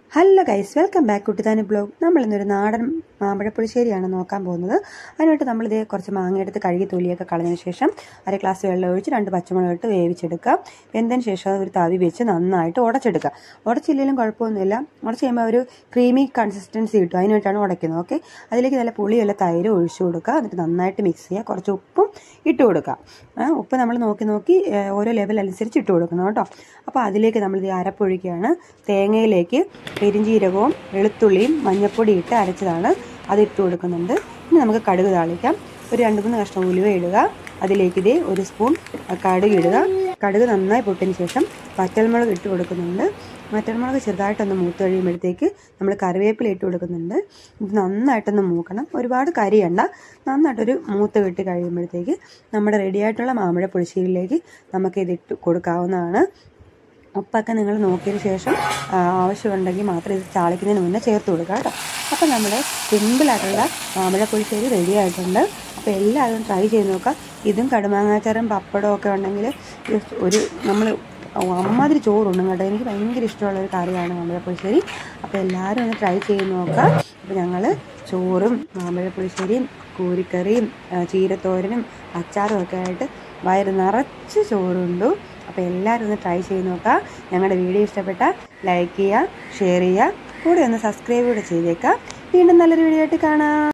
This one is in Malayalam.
hello guys welcome back Kuttithani blog നമ്മൾ ഇന്നൊരു നാടൻ മാമ്പഴപ്പുളിശ്ശേരിയാണ് നോക്കാൻ പോകുന്നത് അതിനായിട്ട് നമ്മളിത് കുറച്ച് മാങ്ങ എടുത്ത് കഴുകി തൊലിയൊക്കെ കളഞ്ഞതിന് ശേഷം അര ഗ്ലാസ് വെള്ളം ഒഴിച്ച് രണ്ട് പച്ചമുളക് ഇട്ട് വേവിച്ചെടുക്കുക വെന്തതിന് ശേഷം അത് ഒരു തവി വെച്ച് നന്നായിട്ട് ഉടച്ചെടുക്കുക ഉടച്ചില്ലെങ്കിലും കുഴപ്പമൊന്നുമില്ല ഉടച്ച് കഴിയുമ്പോൾ ഒരു ക്രീമി കൺസിസ്റ്റൻസി കിട്ടും അതിന് വേണ്ടിയിട്ടാണ് ഉടയ്ക്കുന്നത് ഓക്കെ അതിലേക്ക് നല്ല പുളിയുള്ള തൈര് ഒഴിച്ചു കൊടുക്കുക എന്നിട്ട് നന്നായിട്ട് മിക്സ് ചെയ്യുക കുറച്ച് ഉപ്പും ഇട്ട് കൊടുക്കുക ആ, ഉപ്പ് നമ്മൾ നോക്കി നോക്കി ഏ, ഓരോ ലെവൽ അനുസരിച്ച് ഇട്ട് കൊടുക്കണം കേട്ടോ അപ്പോൾ അതിലേക്ക് നമ്മൾ ഇത് അരപ്പൊഴിക്കുകയാണ് തേങ്ങയിലേക്ക് പെരിഞ്ചീരകവും വെളുത്തുള്ളിയും മഞ്ഞൾപ്പൊടി ഇട്ട് അരച്ചതാണ് അത് ഇട്ട് കൊടുക്കുന്നുണ്ട് ഇനി നമുക്ക് കടുക് താളിക്കാം ഒരു രണ്ട് മൂന്ന് കഷ്ണം ഉലുവ ഇടുക അതിലേക്ക് ഇതേ ഒരു സ്പൂൺ കടുക് ഇടുക കടുക് നന്നായി പൊട്ടിന് ശേഷം വറ്റൽമുളക് ഇട്ട് കൊടുക്കുന്നുണ്ട് വറ്റൽമുളക് ചെറുതായിട്ടൊന്ന് മൂത്ത് കഴിയുമ്പോഴത്തേക്ക് നമ്മൾ കറിവേപ്പില ഇട്ട് കൊടുക്കുന്നുണ്ട് ഇത് നന്നായിട്ടൊന്ന് മൂക്കണം ഒരുപാട് കരിയണ്ട നന്നായിട്ടൊരു മൂത്ത് കിട്ടി കഴിയുമ്പോഴത്തേക്ക് നമ്മുടെ റെഡിയായിട്ടുള്ള മാമ്പഴ പുളിശ്ശേരിയിലേക്ക് നമുക്ക് ഇതിട്ട് കൊടുക്കാവുന്നതാണ് ഉപ്പൊക്കെ നിങ്ങൾ നോക്കിയതിന് ശേഷം ആ, ആവശ്യമുണ്ടെങ്കിൽ മാത്രം ഇത് ചാളിക്കുന്നതിന് മുന്നേ ചേർത്ത് കൊടുക്കുക കേട്ടോ അപ്പോൾ നമ്മുടെ സിമ്പിളായിട്ടുള്ള മാമ്പഴ പുളിശ്ശേരി റെഡി ആയിട്ടുണ്ട് അപ്പോൾ എല്ലാവരും ട്രൈ ചെയ്ത് നോക്കുക ഇതും കടുമാങ്ങാച്ചാറും പപ്പടവും ഒക്കെ ഉണ്ടെങ്കിൽ ഒരു നമ്മൾ അമ്മാതിരി ചോറുണ്ടും കേട്ടോ എനിക്ക് ഭയങ്കര ഇഷ്ടമുള്ള ഒരു കറിയാണ് മാമ്പഴ പുളിശ്ശേരി അപ്പോൾ എല്ലാവരും ഒന്ന് ട്രൈ ചെയ്ത് നോക്കുക അപ്പോൾ ഞങ്ങൾ ചോറും മാമ്പഴ പുളിശ്ശേരിയും കൂരിക്കറിയും ആ, ചീരത്തോരനും അച്ചാറും ഒക്കെ ആയിട്ട് വയറ് നിറച്ച് ചോറുണ്ടു അപ്പോൾ എല്ലാവരും ഒന്ന് ട്രൈ ചെയ്ത് നോക്കുക ഞങ്ങളുടെ വീഡിയോ ഇഷ്ടപ്പെട്ടാൽ ലൈക്ക് ചെയ്യുക ഷെയർ ചെയ്യുക കൂടെ ഒന്ന് സബ്സ്ക്രൈബ് കൂടെ ചെയ്തേക്കുക വീണ്ടും നല്ലൊരു വീഡിയോ ആയിട്ട് കാണാം